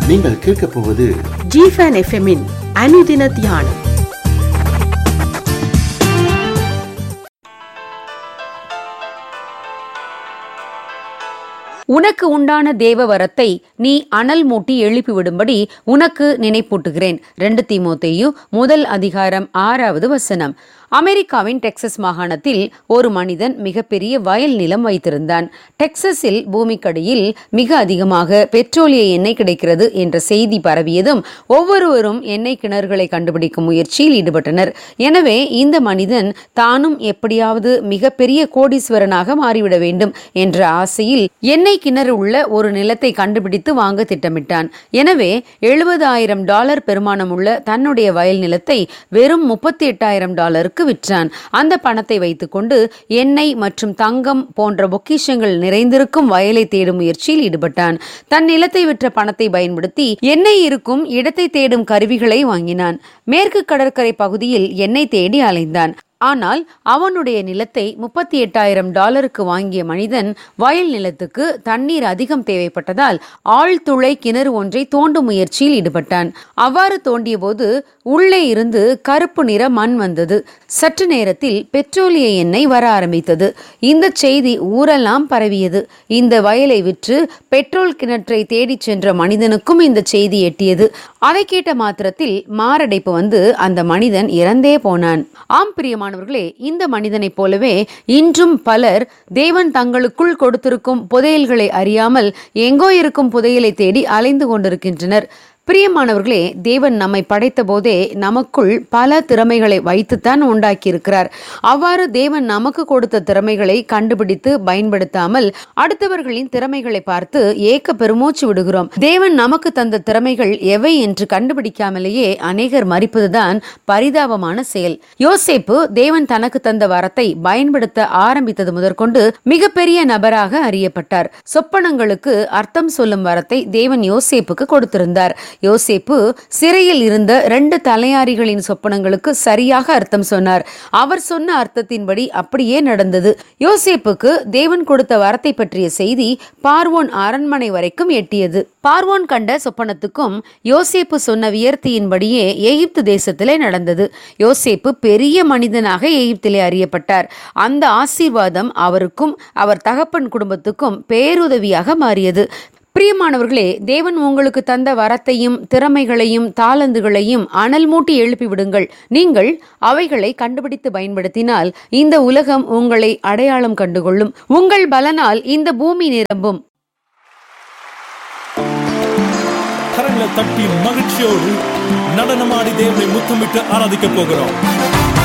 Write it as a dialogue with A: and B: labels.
A: நீங்கள் கேட்கப் போவது
B: ஜிஃபன் எஃப்எம்மின் அனுதின தியானம்
C: உனக்கு உண்டான தேவ வரத்தை நீ அனல் மூட்டி எழுப்பிவிடும்படி உனக்கு நினைப்பூட்டுகிறேன் ரெண்டு தீமோத்தேயு முதல் அதிகாரம் ஆறாவது வசனம் அமெரிக்காவின் டெக்சஸ் மாகாணத்தில் ஒரு மனிதன் மிகப்பெரிய வயல் நிலம் வைத்திருந்தான் டெக்சஸில் பூமிக்கடியில் மிக அதிகமாக பெட்ரோலிய எண்ணெய் கிடைக்கிறது என்ற செய்தி பரவியதும் ஒவ்வொருவரும் எண்ணெய் கிணறுகளை கண்டுபிடிக்கும் முயற்சியில் ஈடுபட்டனர் எனவே இந்த மனிதன் தானும் எப்படியாவது மிகப்பெரிய கோடீஸ்வரனாக மாறிவிட வேண்டும் என்ற ஆசையில் எண்ணெய் கிணறு உள்ள ஒரு நிலத்தை கண்டுபிடித்து வாங்க திட்டமிட்டான் எனவே எழுபதாயிரம் டாலர் பெருமானமுள்ள தன்னுடைய வயல் நிலத்தை வெறும் முப்பத்தி எட்டாயிரம் டாலருக்கு விற்றான் அந்த பணத்தை வைத்துக்கொண்டு எண்ணெய் மற்றும் தங்கம் போன்ற பொக்கிஷங்கள் நிறைந்திருக்கும் வயலை தேடும் முயற்சியில் ஈடுபட்டான் தன் நிலத்தை விற்ற பணத்தை பயன்படுத்தி எண்ணெய் இருக்கும் இடத்தை தேடும் கருவிகளை வாங்கினான் மேற்கு கடற்கரை பகுதியில் எண்ணெய் தேடி அலைந்தான் ஆனால் அவனுடைய நிலத்தை முப்பத்தி எட்டாயிரம் டாலருக்கு வாங்கிய மனிதன் வயல் நிலத்துக்கு தண்ணீர் அதிகம் தேவைப்பட்டதால் ஆழ்துளை கிணறு ஒன்றை தோண்டும் முயற்சியில் ஈடுபட்டான் அவ்வாறு தோண்டிய போது உள்ளே இருந்து கருப்பு நிற மண் வந்தது சற்று நேரத்தில் பெட்ரோலிய எண்ணெய் வர ஆரம்பித்தது இந்த செய்தி ஊரெல்லாம் பரவியது இந்த வயலை விற்று பெட்ரோல் கிணற்றை தேடிச் சென்ற மனிதனுக்கும் இந்த செய்தி எட்டியது அதை கேட்ட மாத்திரத்தில் மாரடைப்பு வந்து அந்த மனிதன் இறந்தே போனான் ஆம் பிரியமானவர்களே இந்த மனிதனைப் போலவே இன்றும் பலர் தேவன் தங்களுக்குள் கொடுத்திருக்கும் புதையல்களை அறியாமல் எங்கோ இருக்கும் புதையலை தேடி அலைந்து கொண்டிருக்கின்றனர் பிரியமானவர்களே தேவன் நம்மை படைத்த போதே நமக்குள் பல திறமைகளை வைத்துத்தான் உண்டாக்கியிருக்கிறார் அவ்வாறு தேவன் நமக்கு கொடுத்த திறமைகளை கண்டுபிடித்து பயன்படுத்தாமல் அடுத்தவர்களின் திறமைகளை பார்த்து ஏக்க பெருமூச்சு விடுகிறோம் தேவன் நமக்கு தந்த திறமைகள் எவை என்று கண்டுபிடிக்காமலேயே அநேகர் மறிப்பதுதான் பரிதாபமான செயல் யோசேப்பு தேவன் தனக்கு தந்த வரத்தை பயன்படுத்த ஆரம்பித்தது முதற்கொண்டு மிகப்பெரிய நபராக அறியப்பட்டார் சொப்பனங்களுக்கு அர்த்தம் சொல்லும் வரத்தை தேவன் யோசேப்புக்கு கொடுத்திருந்தார் யோசேப்பு சிறையில் இருந்த ரெண்டு தலையாரிகளின் சொப்பனங்களுக்கு சரியாக அர்த்தம் சொன்னார் அவர் சொன்ன அர்த்தத்தின்படி அப்படியே நடந்தது யோசேப்புக்கு தேவன் கொடுத்த வரத்தை பற்றிய செய்தி பார்வோன் அரண்மனை வரைக்கும் எட்டியது பார்வோன் கண்ட சொப்பனத்துக்கும் யோசேப்பு சொன்ன வியர்த்தியின்படியே எகிப்து தேசத்திலே நடந்தது யோசேப்பு பெரிய மனிதனாக எகிப்திலே அறியப்பட்டார் அந்த ஆசீர்வாதம் அவருக்கும் அவர் தகப்பன் குடும்பத்துக்கும் பேருதவியாக மாறியது பிரியமானவர்களே தேவன் உங்களுக்கு தந்த வரத்தையும் திறமைகளையும் தாளந்துகளையும் அனல் மூட்டி எழுப்பி விடுங்கள் நீங்கள் அவைகளை கண்டுபிடித்து பயன்படுத்தினால் இந்த உலகம் உங்களை அடையாளம் கண்டுகொள்ளும் உங்கள் பலனால் இந்த பூமி நிரம்பும்
D: கரங்களை தட்டி மகிழ்ச்சியோடு நடனமாடி தேவனை முத்தமிட்டு ஆராதிக்க போகிறோம்